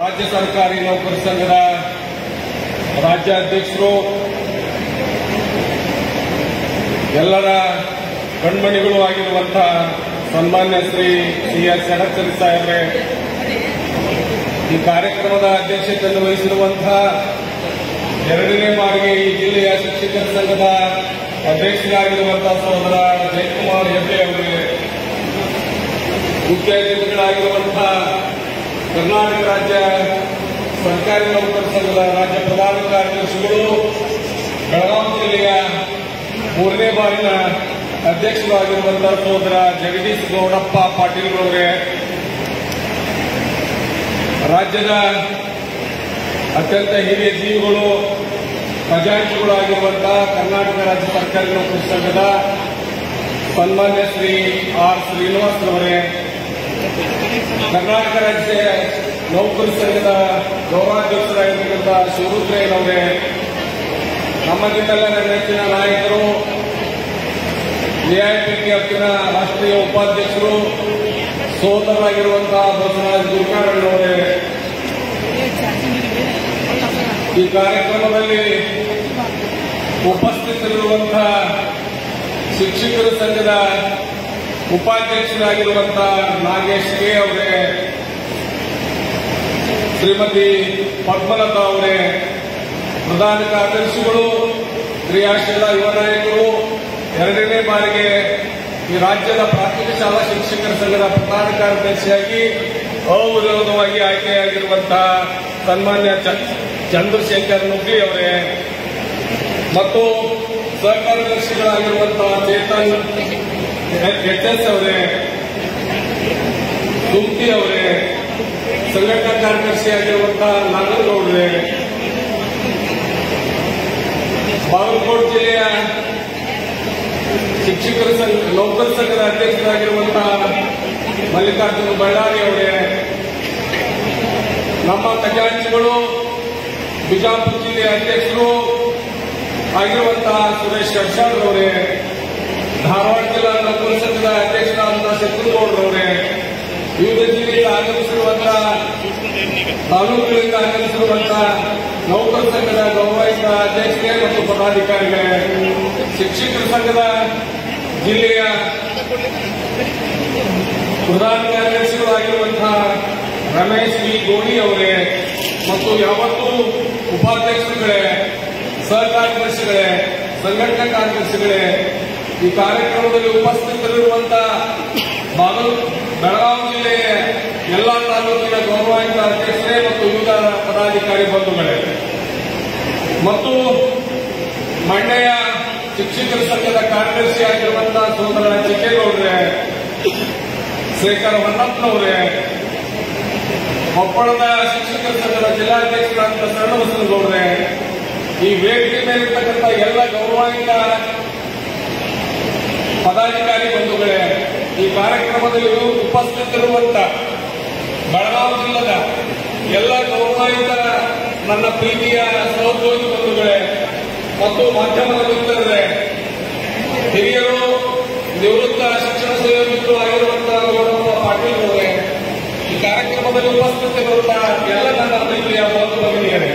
ರಾಜ್ಯ ಸರ್ಕಾರಿ ನೌಕರ ಸಂಘದ ರಾಜ್ಯಾಧ್ಯಕ್ಷರು ಎಲ್ಲರ ಕಣ್ಮಣಿಗಳು ಆಗಿರುವಂತಹ ಸನ್ಮಾನ್ಯ ಶ್ರೀ ಸಿ ಎಸ್ ಷಡಕ್ಷರಿ ಸಾಹೇಬ್ರೆ ಈ ಕಾರ್ಯಕ್ರಮದ ಅಧ್ಯಕ್ಷತೆಯನ್ನು ವಹಿಸಿರುವಂತಹ ಎರಡನೇ ಬಾರಿಗೆ ಈ ಜಿಲ್ಲೆಯ ಶಿಕ್ಷಕರ ಸಂಘದ ಅಧ್ಯಕ್ಷರಾಗಿರುವಂತಹ ಸಹೋದರ ಜಯಕುಮಾರ್ ಹೆಬ್ಬೆ ಅವರಿಗೆ ಮುಖ್ಯ ಅತಿಥಿಗಳಾಗಿರುವಂತಹ ಕರ್ನಾಟಕ ರಾಜ್ಯ ಸರ್ಕಾರಿ ನೌಕರ ಸಂಘದ ರಾಜ್ಯ ಪ್ರಧಾನ ಕಾರ್ಯದರ್ಶಿಗಳು ಬೆಳಗಾವಿ ಜಿಲ್ಲೆಯ ಮೂರನೇ ಬಾರಿನ ಅಧ್ಯಕ್ಷರಾಗಿರುವಂತಹ ಸಹೋದರ ಜಗದೀಶ್ ಗೌಡಪ್ಪ ಪಾಟೀಲ್ ಅವರೇ ರಾಜ್ಯದ ಅತ್ಯಂತ ಹಿರಿಯ ಜೀವಿಗಳು ಖಜಾಂಚಿಗಳು ಆಗಿರುವಂತಹ ಕರ್ನಾಟಕ ರಾಜ್ಯ ಸರ್ಕಾರಿ ನೌಕರ ಸಂಘದ ಸನ್ಮಾನ್ಯ ಶ್ರೀ ಆರ್ ಶ್ರೀನಿವಾಸ್ ಅವರೇ ಕರ್ನಾಟಕ ರಾಜ್ಯ ನೌಕರ ಸಂಘದ ಗೌರವಾಧ್ಯಕ್ಷರಾಗಿರ್ತಕ್ಕಂಥ ಶಿವರುದ್ರಯ್ಯನವರೇ ನಮ್ಮಗಿಂತೆಲ್ಲರ ನೆಚ್ಚಿನ ನಾಯಕರು ಎಐಪಿಟಿ ಹತ್ತಿನ ರಾಷ್ಟ್ರೀಯ ಉಪಾಧ್ಯಕ್ಷರು ಸೋದರರಾಗಿರುವಂತಹ ಬಸವರಾಜ್ ಗುರುಕಾರಣ್ಣವರೇ ಈ ಕಾರ್ಯಕ್ರಮದಲ್ಲಿ ಉಪಸ್ಥಿತರಿರುವಂತಹ ಶಿಕ್ಷಕರ ಸಂಘದ ಉಪಾಧ್ಯಕ್ಷರಾಗಿರುವಂತಹ ನಾಗೇಶ್ ಕೆ ಅವರೇ ಶ್ರೀಮತಿ ಪದ್ಮಲತಾ ಅವರೇ ಪ್ರಧಾನ ಕಾರ್ಯದರ್ಶಿಗಳು ಕ್ರಿಯಾಶೀಲ ಯುವ ನಾಯಕರು ಎರಡನೇ ಬಾರಿಗೆ ಈ ರಾಜ್ಯದ ಪ್ರಾಥಮಿಕ ಶಾಲಾ ಶಿಕ್ಷಕರ ಸಂಘದ ಪ್ರಧಾನ ಕಾರ್ಯದರ್ಶಿಯಾಗಿ ಅವಿರೋಧವಾಗಿ ಆಯ್ಕೆಯಾಗಿರುವಂತಹ ಸನ್ಮಾನ್ಯ ಚ- ಚಂದ್ರಶೇಖರ್ ನುಗ್ಲಿ ಅವರೇ ಮತ್ತು ಸಹಕಾರ್ಯದರ್ಶಿಗಳಾಗಿರುವಂತಹ ಚೇತನ್ ಎಚ್ ಎಸ್ ಅವರೇ ಸುಮ್ತಿ ಅವರೇ ಸಂಘಟನಾ ಕಾರ್ಯದರ್ಶಿಯಾಗಿರುವಂತಹ ನಾಗರಗೌಡ್ರೆ ಬಾಗಲಕೋಟೆ ಜಿಲ್ಲೆಯ ಶಿಕ್ಷಕರ ಸಂಘ ನೌಕರ ಸಂಘದ ಅಧ್ಯಕ್ಷರಾಗಿರುವಂತಹ ಮಲ್ಲಿಕಾರ್ಜುನ ಬಳ್ಳಾರಿ ಅವರೇ ನಮ್ಮ ಖಜಾಂಚಿಗಳು ಬಿಜಾಪುರ ಜಿಲ್ಲೆಯ ಅಧ್ಯಕ್ಷರು ಆಗಿರುವಂತಹ ಸುರೇಶ್ ಶರ್ಷಾರ್ ಅವರೇ ಧಾರವಾಡ ಜಿಲ್ಲಾ ನೌಕರ ಸಂಘದ ಅಧ್ಯಕ್ಷರಾದಂತಹ ಶತ್ರುಗೌಡರವರೇ ವಿವಿಧ ಜಿಲ್ಲೆಯಿಂದ ಆಗಮಿಸಿರುವಂತಹ ತಾಲೂಕುಗಳಿಂದ ಆಗಮಿಸಿರುವಂತಹ ನೌಕರ ಸಂಘದ ಗೌರವಿತ ಅಧ್ಯಕ್ಷರೇ ಮತ್ತು ಪದಾಧಿಕಾರಿಗಳೇ ಶಿಕ್ಷಕರ ಸಂಘದ ಜಿಲ್ಲೆಯ ಪ್ರಧಾನ ಕಾರ್ಯದರ್ಶಿಗಳು ಆಗಿರುವಂತಹ ರಮೇಶ್ ವಿ ಗೋಣಿ ಅವರೇ ಮತ್ತು ಯಾವತ್ತೂ ಉಪಾಧ್ಯಕ್ಷರುಗಳೇ ಸಹಕಾರ್ಯದರ್ಶಿಗಳೇ ಸಂಘಟನಾ ಕಾರ್ಯದರ್ಶಿಗಳೇ ಈ ಕಾರ್ಯಕ್ರಮದಲ್ಲಿ ಉಪಸ್ಥಿತರಿರುವಂತಹ ಬಾಗಲ ಬೆಳಗಾವಿ ಜಿಲ್ಲೆಯ ಎಲ್ಲಾ ತಾಲೂಕಿನ ಗೌರವಾನ್ವಿತ ಅಧ್ಯಕ್ಷರೇ ಮತ್ತು ವಿವಿಧ ಪದಾಧಿಕಾರಿ ಬಂಧುಗಳೇ ಮತ್ತು ಮಂಡ್ಯ ಶಿಕ್ಷಕರ ಸಂಘದ ಕಾರ್ಯದರ್ಶಿ ಆಗಿರುವಂತಹ ಸೋದರ ಚಿಕ್ಕೇಗೌಡ್ರೆ ಶೇಖರ್ ಹೊನ್ನಪ್ಪನವರೇ ಕೊಪ್ಪಳದ ಶಿಕ್ಷಕರ ಸಂಘದ ಜಿಲ್ಲಾಧ್ಯಕ್ಷರಾದಂತಹ ಶರಣಬಸನಗೌಡ್ರೆ ಈ ವೇದಿಕೆ ಮೇಲಿರ್ತಕ್ಕಂಥ ಎಲ್ಲ ಗೌರವಾನ್ವಿತ ಪದಾಧಿಕಾರಿ ಬಂಧುಗಳೇ ಈ ಕಾರ್ಯಕ್ರಮದಲ್ಲಿ ಉಪಸ್ಥಿತರಿರುವಂತ ಬೆಳಗಾವಿ ಜಿಲ್ಲದ ಎಲ್ಲ ಗೌರವಾನ್ವಿತ ನನ್ನ ಪ್ರೀತಿಯ ಸಹೋದ್ಯೋಗಿ ಬಂಧುಗಳೇ ಮತ್ತು ಮಾಧ್ಯಮದ ಮಿತ್ರರೇ ಹಿರಿಯರು ನಿವೃತ್ತ ಶಿಕ್ಷಣ ಸಂಯೋಜಕರು ಆಗಿರುವಂತಹ ಗೌರವ ಪಾಟೀಲ್ ಅವರೇ ಈ ಕಾರ್ಯಕ್ರಮದಲ್ಲಿ ಉಪಸ್ಥಿತರಿರುವಂತಹ ಎಲ್ಲ ನನ್ನ ಪ್ರೀತಿಯ ಬಂಧು ಭಗಿನಿಯರೇ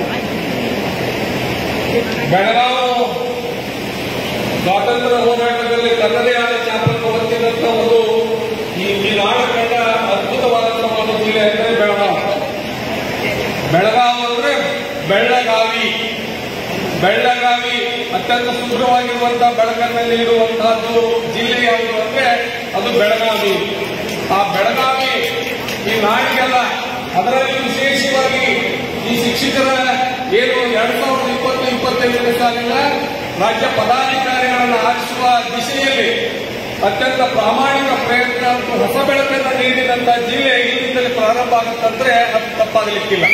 ಬೆಳಗಾವಿ ಸ್ವಾತಂತ್ರ್ಯ ಹೋರಾಟದಲ್ಲಿ ತನ್ನದೇ ಆದ ಚಾಪನ್ನು ಹೊತ್ತಿದಂತ ಒಂದು ಈ ಈ ನಾಡ ಕಂಡ ಅದ್ಭುತವಾದಂತಹ ಒಂದು ಜಿಲ್ಲೆ ಅಂದರೆ ಬೆಳಗಾವಿ ಬೆಳಗಾವಿ ಅಂದ್ರೆ ಬೆಳ್ಳಗಾವಿ ಬೆಳ್ಳಗಾವಿ ಅತ್ಯಂತ ಸುಂದರವಾಗಿರುವಂತಹ ಬೆಳಕನ್ನು ನೀಡುವಂತಹದ್ದು ಜಿಲ್ಲೆ ಯಾವುದು ಅಂದ್ರೆ ಅದು ಬೆಳಗಾವಿ ಆ ಬೆಳಗಾವಿ ಈ ನಾಡಿಗೆಲ್ಲ ಅದರಲ್ಲಿ ವಿಶೇಷವಾಗಿ ಈ ಶಿಕ್ಷಕರ ಏನು ಎರಡ್ ಸಾವಿರದ ಇಪ್ಪತ್ತು ಇಪ್ಪತ್ತೈದನೇ ಸಾಲಿನ ರಾಜ್ಯ ಪದಾಧಿಕಾರಿಗಳನ್ನು ಆರಿಸುವ ದಿಶೆಯಲ್ಲಿ ಅತ್ಯಂತ ಪ್ರಾಮಾಣಿಕ ಪ್ರಯತ್ನ ಮತ್ತು ಹೊಸ ಬೆಳಕನ್ನು ನೀಡಿದಂತ ಜಿಲ್ಲೆ ಇಲ್ಲಿಂದಲೇ ಪ್ರಾರಂಭ ಆಗುತ್ತಂದ್ರೆ ಅದು ತಪ್ಪಾಗಲಿಕ್ಕಿಲ್ಲ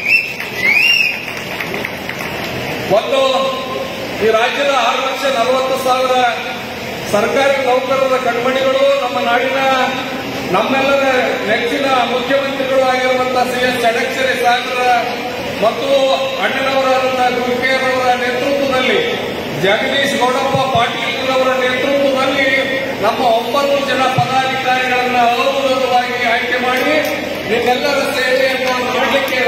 ಒಂದು ಈ ರಾಜ್ಯದ ಆರು ಲಕ್ಷ ನಲವತ್ತು ಸಾವಿರ ಸರ್ಕಾರಿ ನೌಕರರ ಕಣ್ಮಣಿಗಳು ನಮ್ಮ ನಾಡಿನ ನಮ್ಮೆಲ್ಲರ ನೆಚ್ಚಿನ ಮುಖ್ಯಮಂತ್ರಿಗಳು ಆಗಿರುವಂತಹ ಸಿ ಎಸ್ ಷಡಕ್ಷರಿ ಸಾಗರ ಮತ್ತು ಅಣ್ಣನವರಾದಂತಹ ಗುರುಕೇರವರ ನೇತೃತ್ವದಲ್ಲಿ ಜಗದೀಶ್ ಗೌಡಪ್ಪ ಪಾಟೀಲ್ ಅವರ ನೇತೃತ್ವದಲ್ಲಿ ನಮ್ಮ ಒಂಬತ್ತು ಜನ ಪದಾಧಿಕಾರಿಗಳನ್ನ ಅವಿರೋಧವಾಗಿ ಆಯ್ಕೆ ಮಾಡಿ ನಿಮ್ಮೆಲ್ಲರ ಸೇವೆಯನ್ನು ಮಾಡಲಿಕ್ಕೆ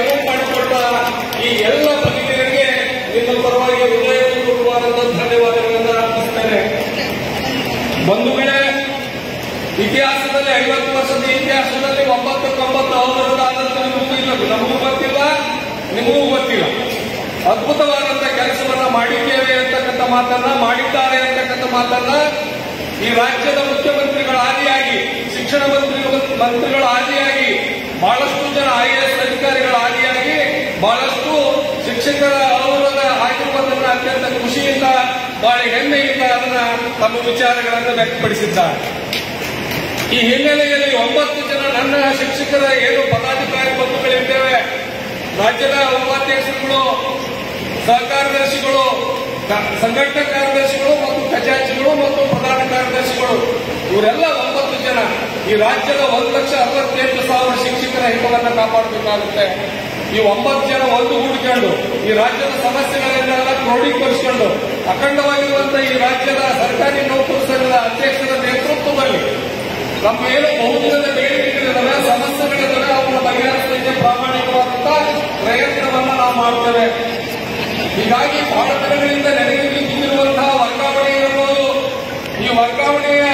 ಮಾತನ್ನ ಮಾಡಿದ್ದಾರೆ ಅಂತಕ್ಕಂಥ ಮಾತನ್ನ ಈ ರಾಜ್ಯದ ಮುಖ್ಯಮಂತ್ರಿಗಳ ಆದಿಯಾಗಿ ಶಿಕ್ಷಣ ಮಂತ್ರಿ ಮಂತ್ರಿಗಳ ಆದಿಯಾಗಿ ಬಹಳಷ್ಟು ಜನ ಐಎಎಸ್ ಅಧಿಕಾರಿಗಳ ಆದಿಯಾಗಿ ಬಹಳಷ್ಟು ಶಿಕ್ಷಕರ ಅವರದ ಆಗಿರುವುದನ್ನು ಅತ್ಯಂತ ಖುಷಿಯಿಂದ ಬಹಳ ಹೆಮ್ಮೆಯಿಂದ ಅದನ್ನ ತಮ್ಮ ವಿಚಾರಗಳನ್ನು ವ್ಯಕ್ತಪಡಿಸಿದ್ದಾರೆ ಈ ಹಿನ್ನೆಲೆಯಲ್ಲಿ ಒಂಬತ್ತು ಜನ ನನ್ನ ಶಿಕ್ಷಕರ ಏನು ಪದಾಧಿಕಾರಿ ಬಂಧುಗಳಿದ್ದೇವೆ ರಾಜ್ಯದ ಉಪಾಧ್ಯಕ್ಷರುಗಳು ಸಹಕಾರ್ಯದರ್ಶಿಗಳು ಕ- ಸಂಘಟನಾ ಕಾರ್ಯದರ್ಶಿಗಳು ಮತ್ತು ಖಜಾಂಚಿಗಳು ಮತ್ತು ಪ್ರಧಾನ ಕಾರ್ಯದರ್ಶಿಗಳು ಇವರೆಲ್ಲ ಒಂಬತ್ತು ಜನ ಈ ರಾಜ್ಯದ ಒಂದು ಲಕ್ಷ ಅರವತ್ತೆಂಟು ಸಾವಿರ ಶಿಕ್ಷಕರ ಹಿತವನ್ನ ಕಾಪಾಡಬೇಕಾಗುತ್ತೆ ಈ ಒಂಬತ್ತು ಜನ ಒಂದು ಗೂಡಿಕೊಂಡು ಈ ರಾಜ್ಯದ ಸಮಸ್ಯೆಗಳನ್ನೆಲ್ಲ ಕ್ರೋಢೀಕರಿಸಿಕೊಂಡು ಅಖಂಡವಾಗಿರುವಂತಹ ಈ ರಾಜ್ಯದ ಸರ್ಕಾರಿ ನೌಕರ ಸಂಘದ ಅಧ್ಯಕ್ಷರ ನೇತೃತ್ವದಲ್ಲಿ ನಮ್ಮ ಏನು ಬಹುದಿನದ ಬೇಡಿಕೆಗಳಿದ್ದಾವೆ ಸಮಸ್ಯೆಗಳಿದ್ದಾವೆ ಅವನ್ನು ಬಗೆಹರಿಸಲಿಕ್ಕೆ ಪ್ರಾಮಾಣಿಕವಾದಂತಹ ಪ್ರಯತ್ನವನ್ನ ನಾವು ಮಾಡ್ತೇವೆ ಹೀಗಾಗಿ ಬಹಳ ದಿನಗಳಿಂದ ನೆನೆಗೆ ಬಿದ್ದಿರುವಂತಹ ವರ್ಗಾವಣೆ ಇರಬಹುದು ಈ ವರ್ಗಾವಣೆಯ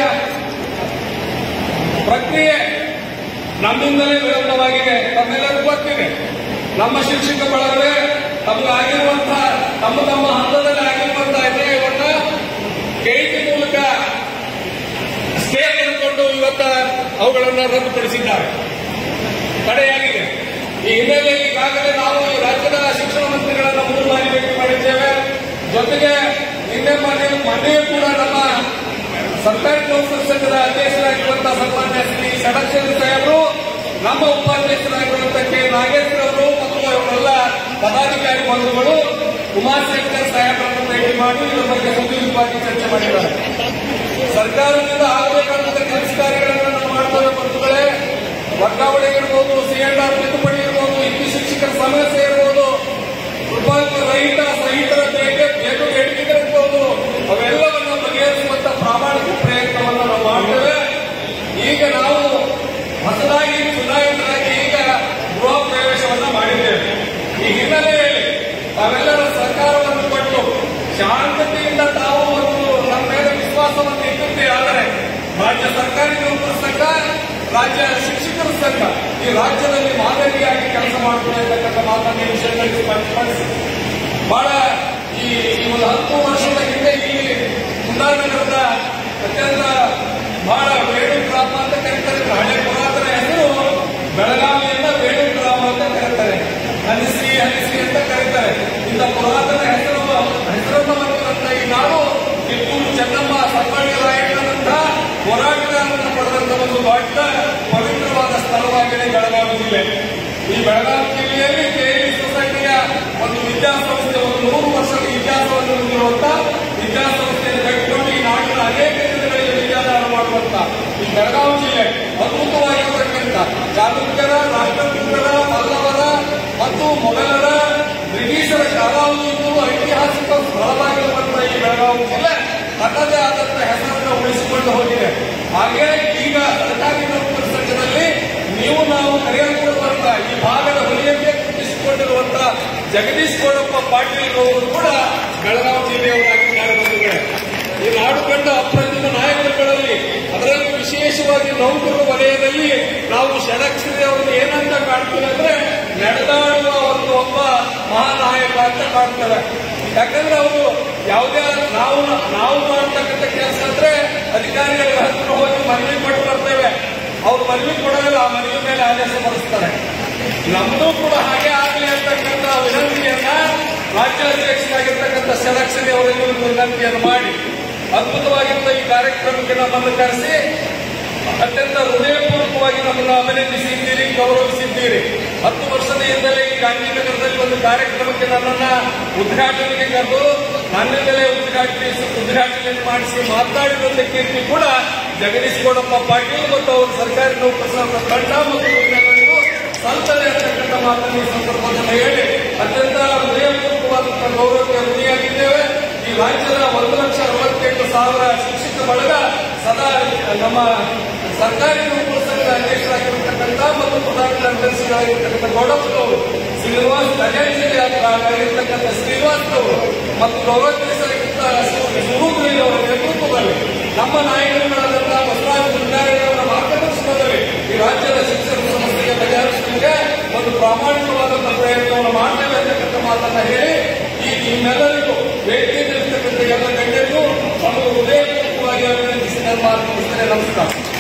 ಪ್ರಕ್ರಿಯೆ ನಮ್ಮಿಂದಲೇ ವಿಳಂಬವಾಗಿದೆ ತಮ್ಮೆಲ್ಲರಿಗೂ ಗೊತ್ತಿದೆ ನಮ್ಮ ಶಿಕ್ಷಕ ಬಳಗವೇ ತಮಗಾಗಿರುವಂತಹ ತಮ್ಮ ತಮ್ಮ ಹಂತದಲ್ಲಿ ಆಗಿರುವಂತಹ ಅನ್ಯಾಯವನ್ನ ಕೆಇಟಿ ಮೂಲಕ ಸ್ಟೇ ತೆಗೆದುಕೊಂಡು ಇವತ್ತ ಅವುಗಳನ್ನು ರದ್ದುಪಡಿಸಿದ್ದಾರೆ ತಡೆಯಾಗಿದೆ ಈ ಹಿನ್ನೆಲೆಯಲ್ಲಿ ಈಗಾಗಲೇ ನಾವು ಈ ರಾಜ್ಯದ ಶಿಕ್ಷಣ ಮಂತ್ರಿಗಳನ್ನ ಮೂರು ಬಾರಿ ಭೇಟಿ ಮಾಡಿದ್ದೇವೆ ಜೊತೆಗೆ ನಿನ್ನೆ ಮೊನ್ನೆ ಮೊನ್ನೆಯೂ ಕೂಡ ನಮ್ಮ ಸರ್ಕಾರಿ ನೌಕರ ಸಂಘದ ಅಧ್ಯಕ್ಷರಾಗಿರುವಂತಹ ಸನ್ಮಾನ್ಯ ಶ್ರೀ ಷಡಕ್ಷರಿ ಸಾಹೇಬರು ನಮ್ಮ ಉಪಾಧ್ಯಕ್ಷರಾಗಿರುವಂತಹ ಕೆ ನಾಗೇಶ್ವರ ಅವರು ಮತ್ತು ಅವರೆಲ್ಲ ಪದಾಧಿಕಾರಿ ಬಂಧುಗಳು ಉಮಾಶಂಕರ್ ಸಾಹೇಬರನ್ನು ಭೇಟಿ ಮಾಡಿ ಇದರ ಬಗ್ಗೆ ಸುದೀರ್ಘವಾಗಿ ಚರ್ಚೆ ಮಾಡಿದ್ದಾರೆ ಸರ್ಕಾರದಿಂದ ಆಗಬೇಕಾದಂತ ಕೆಲಸ ಕಾರ್ಯಗಳನ್ನು ನಾವು ಮಾಡ್ತೇವೆ ಬಂಧುಗಳೇ ವರ್ಗಾವಣೆ ಇರ್ಬೋದು ಸಿಎಂಆರ್ ತಿದ್ದುಪಡಿ ಇರ್ಬೋದು ಹಿಂದಿ ಶಿಕ್ಷಕರ ಸಮಸ್ಯೆ ಇರ್ಬೋದು ಕೃಪಾಂಕ ರಹಿತ ಸಹಿತರ ಬೇಡಿಕೆ ಏನು ಬೇಡಿಕೆಗಳಿರ್ಬೋದು ಅವೆಲ್ಲವನ್ನು ಬಗೆಹರಿಸುವಂತ ಪ್ರಾಮಾಣಿಕ ಪ್ರಯತ್ನವನ್ನು ನಾವು ಮಾಡ್ತೇವೆ ಈಗ ನಾವು ಹೊಸದಾಗಿ ಚುನಾಯಿತರಾಗಿ ಈಗ ಗೃಹ ಪ್ರವೇಶವನ್ನ ಮಾಡಿದ್ದೇವೆ ಈ ಹಿನ್ನೆಲೆಯಲ್ಲಿ ತಾವೆಲ್ಲರ ಸಹಕಾರವನ್ನು ಕೊಟ್ಟು ಶಾಂತತೆಯಿಂದ ತಾವು ಒಂದು ನಮ್ಮ ಮೇಲೆ ವಿಶ್ವಾಸವನ್ನು ಇಟ್ಟಿದ್ದೇ ಆದರೆ ರಾಜ್ಯ ಸರ್ಕಾರಿ ನೌಕರ ಸಂಘ ರಾಜ್ಯ ಶಿಕ್ಷಕರ ಸಂಘ ಈ ರಾಜ್ಯದಲ್ಲಿ ಮಾದರಿಯಾಗಿ ಕೆಲಸ ಮಾಡುತ್ತದೆ ಅಂತಕ್ಕಂಥ ಮಾತನ್ನು ಈ ವಿಷಯದಲ್ಲಿ ಸ್ಪಷ್ಟಪಡಿಸಿ ಬಹಳ ಈ ಈ ಒಂದು ಹತ್ತು ವರ್ಷದ ಹಿಂದೆ ಇಲ್ಲಿ ಕುಂದಾನಗರದ ಅತ್ಯಂತ ಬಹಳ ವೇಣು ಗ್ರಾಮ ಅಂತ ಕರೀತಾರೆ ಹಳೆ ಪುರಾತನ ಹೆಸರು ಬೆಳಗಾವಿಯಿಂದ ವೇಣು ಗ್ರಾಮ ಅಂತ ಕರೀತಾರೆ ಹನಿಸಿ ಹನಿಸಿ ಅಂತ ಕರೀತಾರೆ ಇಂಥ ಪುರಾತನ ಹೆಸರು ಹೆಸರನ್ನು ಹೊಂದಿರುವಂತ ಈ ನಾಡು ಕಿತ್ತೂರು ಚೆನ್ನಮ್ಮ ಸಂಗೊಳ್ಳಿ ರಾಯಣ್ಣನಂತಹ ಹೋರಾಟಗಾರರನ್ನು ಪಡೆದಂತ ಒಂದು ದೊಡ್ಡ ಪವಿತ್ರವಾದ ಸ್ಥಳವಾಗಿದೆ ಬೆಳಗಾವಿ ಜಿಲ್ಲೆ ಈ ಬೆಳಗಾವಿ ಜಿಲ್ಲೆಯಲ್ಲಿ ಕೆಎಲ್ಇ ಸೊಸೈಟಿಯ ಒಂದು ವಿದ್ಯಾಸಂಸ್ಥೆ ಒಂದು ನೂರು ವರ್ಷದ ಇತಿಹಾಸವನ್ನು ಹೊಂದಿರುವಂತಹ ವಿದ್ಯಾಸಂಸ್ಥೆಯನ್ನು ಕಟ್ಟಿಕೊಂಡು ಈ ನಾಡಿನ ಅನೇಕ ಜಿಲ್ಲೆಗಳಿಗೆ ವಿದ್ಯಾದಾನ ಮಾಡುವಂತ ಈ ಬೆಳಗಾವಿ ಜಿಲ್ಲೆ ಅದ್ಭುತವಾಗಿರತಕ್ಕಂಥ ಚಾಲುಕ್ಯರ ರಾಷ್ಟ್ರಕೂಟರ ಪಲ್ಲವರ ಮತ್ತು ಮೊಘಲರ ಬ್ರಿಟಿಷರ ಕಾಲಾವಧಿಯಿಂದಲೂ ಐತಿಹಾಸಿಕ ಸ್ಥಳವಾಗಿರುವಂತಹ ಈ ಬೆಳಗಾವಿ ಜಿಲ್ಲೆ ತನ್ನದೇ ಆದಂತಹ ಹೆಸರನ್ನು ಉಳಿಸಿಕೊಂಡು ಹೋಗಿದೆ ಹಾಗೆ ಈಗ ಸರ್ಕಾರಿ ನೌಕರ ಸಂಘದಲ್ಲಿ ನೀವು ನಾವು ಕರೆಯಲ್ಪಡುವಂತ ಈ ಭಾಗದ ಹುಲಿಯನ್ನೇ ಗುರುತಿಸಿಕೊಂಡಿರುವಂತಹ ಜಗದೀಶ್ ಗೌಡಪ್ಪ ಪಾಟೀಲ್ ಅವರು ಕೂಡ ಬೆಳಗಾವಿ ಜಿಲ್ಲೆಯವರಾಗಿದ್ದಾರೆ ಬಂಧುಗಳೇ ಈ ನಾಡು ಕಂಡ ಅಪ್ರತಿಮ ನಾಯಕರುಗಳಲ್ಲಿ ಅದರಲ್ಲಿ ವಿಶೇಷವಾಗಿ ನೌಕರರ ವಲಯದಲ್ಲಿ ನಾವು ಷಡಕ್ಷರಿ ಅವರು ಏನಂತ ಕಾಣ್ತೀವಿ ಅಂದ್ರೆ ನಡೆದಾಡುವ ಒಂದು ಒಬ್ಬ ಮಹಾನಾಯಕ ಅಂತ ಕಾಣ್ತೇವೆ ಯಾಕಂದ್ರೆ ಅವರು ಯಾವುದೇ ನಾವು ನಾವು ಮಾಡ್ತಕ್ಕಂಥ ಕೆಲಸ ಅಂದ್ರೆ ಅಧಿಕಾರಿಗಳ ಹತ್ರ ಹೋಗಿ ಮನವಿ ಕೊಟ್ಟು ಬರ್ತೇವೆ ಅವ್ರು ಮನವಿ ಕೊಡೋದಿಲ್ಲ ಆ ಮನವಿ ಮೇಲೆ ಆದೇಶ ಬರೆಸ್ತಾರೆ ನಮ್ದು ಕೂಡ ಹಾಗೆ ಆಗಲಿ ಅಂತಕ್ಕಂಥ ವಿನಂತಿಯನ್ನ ರಾಜ್ಯಾಧ್ಯಕ್ಷರಾಗಿರ್ತಕ್ಕಂಥ ಷಡಕ್ಷರಿ ಅವರಿಗೆ ಒಂದು ವಿನಂತಿಯನ್ನು ಮಾಡಿ ಅದ್ಭುತವಾಗಿರುವ ಈ ಕಾರ್ಯಕ್ರಮಕ್ಕೆ ನಮ್ಮನ್ನು ಕರೆಸಿ ಅತ್ಯಂತ ಹೃದಯಪೂರ್ವಕವಾಗಿ ನಮ್ಮನ್ನು ಅಭಿನಂದಿಸಿದ್ದೀರಿ ಗೌರವಿಸಿದ್ದೀರಿ ಹತ್ತು ವರ್ಷದ ಹಿಂದಲೇ ಈ ಗಾಂಧಿನಗರದಲ್ಲಿ ಒಂದು ಕಾರ್ಯಕ್ರಮಕ್ಕೆ ನನ್ನನ್ನ ಉದ್ಘಾಟನೆಗೆ ಕರೆದು ನನ್ನಿಂದಲೇ ಉದ್ಘಾಟನೆ ಉದ್ಘಾಟನೆ ಮಾಡಿಸಿ ಮಾತನಾಡಿದಂತ ಕೀರ್ತಿ ಕೂಡ ಜಗದೀಶ್ ಗೌಡಪ್ಪ ಪಾಟೀಲ್ ಮತ್ತು ಅವರು ಸರ್ಕಾರಿ ನೌಕರ ಸಂಘದ ತಂಡ ಮತ್ತು ಇವರೆಲ್ಲರಿಗೂ ಸಲ್ತದೆ ಅಂತಕ್ಕಂಥ ಮಾತನ್ನು ಈ ಸಂದರ್ಭದಲ್ಲಿ ಹೇಳಿ ಅತ್ಯಂತ ಹೃದಯಪೂರ್ವಕವಾದಂತಹ ಗೌರವಕ್ಕೆ ಋಣಿಯಾಗಿದ್ದೇವೆ ಈ ರಾಜ್ಯದ ಒಂದು ಲಕ್ಷ ಅರವತ್ತೆಂಟು ಸಾವಿರ ಶಿಕ್ಷಕ ಬಳಗ ಸದಾ ನಮ್ಮ ಸರ್ಕಾರಿ ನೌಕರ ಸಂಘದ ಅಧ್ಯಕ್ಷರಾಗಿರ್ತಕ್ಕಂಥ ಮತ್ತು ಪ್ರಧಾನ ಕಾರ್ಯದರ್ಶಿಗಳಾಗಿರ್ತಕ್ಕಂಥ ಗೌಡಪ್ಪನವರು ಶ್ರೀನಿವಾಸ್ ಖಜಾಂಚಿಯಾಗಿರ್ತಕ್ಕಂಥ ಶ್ರೀನಿವಾಸ್ನವರು ಮತ್ತು ಗೌರವಾಧ್ಯಕ್ಷರಾಗಿದ್ದ ಸುರೂಗ್ರಿ ಅವರ ನೇತೃತ್ವದಲ್ಲಿ ನಮ್ಮ ನಾಯಕರುಗಳಾದಂತಹ ಬಸವರಾಜ ಬುಂಡಾರಿಯವರ ಮಾರ್ಗದರ್ಶನದಲ್ಲಿ ಈ ರಾಜ್ಯದ ಶಿಕ್ಷಣ ಸಮಸ್ಯೆಗೆ ಬಗೆಹರಿಸಲಿಕ್ಕೆ ಒಂದು ಪ್ರಾಮಾಣಿಕವಾದಂತಹ ಪ್ರಯತ್ನವನ್ನು ಮಾಡ್ತೇವೆ ಅಂತಕ್ಕಂಥ ಮಾತನ್ನ ಹೇಳಿ ಈ ನಿಮ್ಮೆಲ್ಲರಿಗೂ ವೇದಿಕೆಯಲ್ಲಿರ್ತಕ್ಕಂಥ ಎಲ್ಲ ಗಣ್ಯರಿಗೂ ತಮ್ಮ ಹೃದಯಪೂರ್ವಕವಾಗಿ ಅಭಿನಂದಿಸಿ ನನ್ನ ಮಾತು ಮುಗಿಸ್ತೇನೆ ನಮಸ್ಕಾರ